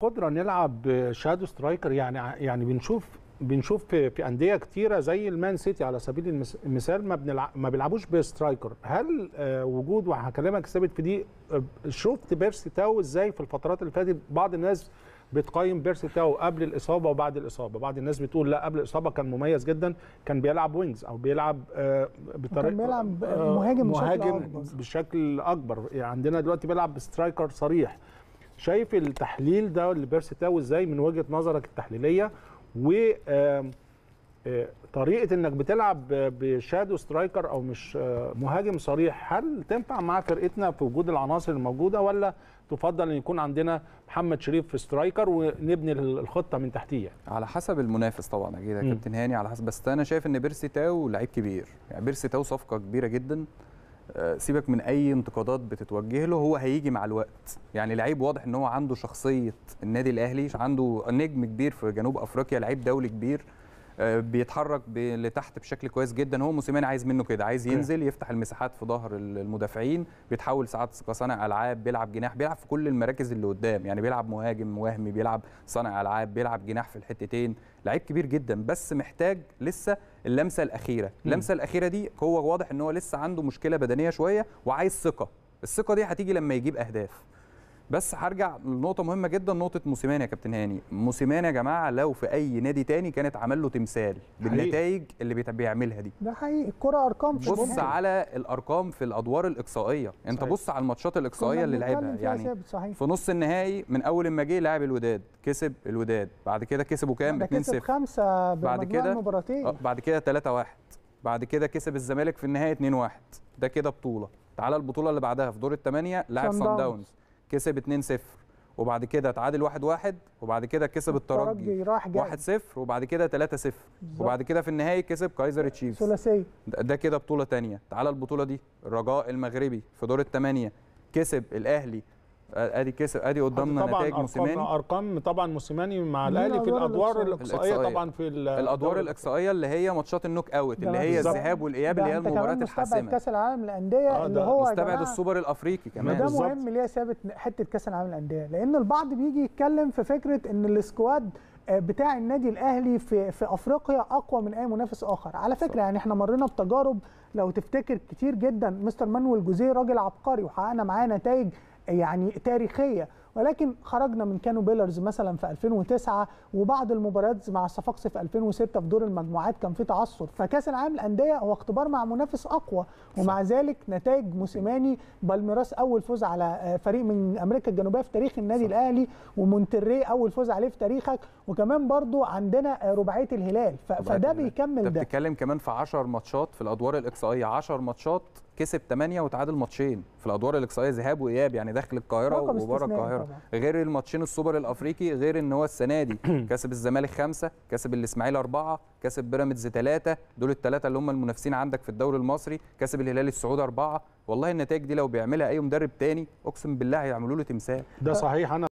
القدره نلعب شادو سترايكر يعني يعني بنشوف بنشوف في, في انديه كتيره زي المان سيتي على سبيل المس- المثال ما بنلعب ما بيلعبوش بسترايكر هل آه، وجود وهكلمك ثابت في دي آه، شفت بيرسي تاو ازاي في الفترات اللي فاتت بعض الناس بتقيم بيرسي تاو قبل الاصابه وبعد الاصابه بعض الناس بتقول لا قبل الاصابه كان مميز جدا كان بيلعب وينجز او بيلعب آه، بطريقه وكان بيلعب آه، مهاجم بشكل مهاجم أكبر. بشكل اكبر يعني عندنا دلوقتي بيلعب بسترايكر صريح شايف التحليل ده لبيرسي تاو ازاي من وجهه نظرك التحليليه و آم، آه، طريقه انك بتلعب ب- بشادو سترايكر او مش آه، مهاجم صريح هل تنفع مع فرقتنا في وجود العناصر الموجوده ولا تفضل ان يكون عندنا محمد شريف في سترايكر ونبني الخطه من تحتيه على حسب المنافس طبعا اكيد يا مم. كابتن هاني على حسب بس انا شايف ان بيرسي تاو لعيب كبير يعني بيرسي تاو صفقه كبيره جدا آه، سيبك من اي انتقادات بتتوجه له هو هيجي مع الوقت يعني لعيب واضح ان هو عنده شخصيه النادي الاهلي عنده نجم كبير في جنوب افريقيا لعيب دولي كبير آه، بيتحرك ب- لتحت بشكل كويس جدا هو موسيماني عايز منه كده عايز أوكي. ينزل يفتح المساحات في ظهر ال- المدافعين بيتحول ساعات كصانع العاب بيلعب جناح بيلعب في كل المراكز اللي قدام يعني بيلعب مهاجم وهمي بيلعب صانع العاب بيلعب جناح في الحتتين لعيب كبير جدا بس محتاج لسه اللمسه الاخيره اللمسه الاخيره دي هو واضح ان هو لسه عنده مشكله بدنيه شويه وعايز ثقه الثقه دي هتيجي لما يجيب اهداف بس هرجع لنقطة مهمة جدا نقطة موسيماني يا كابتن هاني، موسيماني يا جماعة لو في أي نادي تاني كانت عمل له تمثال حقيقي. بالنتائج اللي بيت- بيعملها دي. ده حقيقي الكره ارقام في بص النهاية. على الأرقام في الأدوار الإقصائية، أنت صحيح. بص على الماتشات الإقصائية كنا اللي بنتكلم لعبها فيها يعني ثابت صحيح في نص النهائي من أول ما جه لاعب الوداد كسب الوداد، بعد كده كسبوا كام؟ ده 2-0 كسب خمسه بعد بمجموع كده- المباراتين آه، بعد كده 3-1 بعد كده كسب الزمالك في النهائي 2-1 ده كده بطولة تعالى البطولة اللي بعدها في دور الثمانية لاعب صن صن داونز. داونز كسب 2-0 وبعد كده تعادل 1-1 وبعد كده كسب الترجي الترجي راح جاي 1-0 وبعد كده 3-0 وبعد كده في النهائي كسب كايزر تشيفز ثلاثيه ده ده كده بطولة تانية تعالى البطولة دي الرجاء المغربي في دور الثمانية كسب الأهلي آه، ادي كسب ادي قدامنا طبعا نتائج ارقام موسيماني ارقام طبعا موسيماني مع دي الاهلي في الأدوار الادوار الإقصائية. الاقصائيه الإقصائية. طبعا في ال- الادوار الدوري الاقصائيه اللي هي ماتشات النوك اوت ده اللي هي بالظبط. الذهاب والاياب ده اللي هي انت المباريات كمان مستبعد الحاسمه كاس العالم للانديه آه، اللي ده هو يا مستبعد جماعة السوبر الافريقي كمان ده بالظبط. مهم ليه ثابت حته كاس العالم للانديه لان البعض بيجي يتكلم في فكره ان السكواد آه، بتاع النادي الاهلي في في افريقيا اقوى من اي منافس اخر على فكره يعني احنا مرينا بتجارب لو تفتكر كتير جدا مستر مانويل جوزيه راجل عبقري وحققنا معاه نتائج يعني تاريخيه ولكن خرجنا من كانو بيلرز مثلا في 2009 وبعض المباريات مع الصفاقسي في 2006 في دور المجموعات كان في تعثر فكاس العالم للانديه هو اختبار مع منافس اقوى ومع ذلك نتائج موسيماني بالميراس اول فوز على آه، فريق من امريكا الجنوبيه في تاريخ النادي الاهلي ومونتري اول فوز عليه في تاريخك وكمان برضو عندنا آه، رباعيه الهلال ف- رباعية فده الهلال. بيكمل انت ده بتتكلم كمان في 10 ماتشات في الادوار الاقصائيه 10 ماتشات كسب 8 وتعادل ماتشين في الادوار الاقصائيه ذهاب واياب يعني داخل القاهره رقم وبره استثنائي القاهره طبعا. غير الماتشين السوبر الافريقي غير ان هو السنه دي كسب الزمالك خمسه كسب الاسماعيلي اربعه كسب بيراميدز ثلاثه دول الثلاثه اللي هم المنافسين عندك في الدوري المصري كسب الهلال السعودي اربعه والله النتائج دي لو بيعملها اي مدرب تاني اقسم بالله هيعملوا له تمثال ده صحيح انا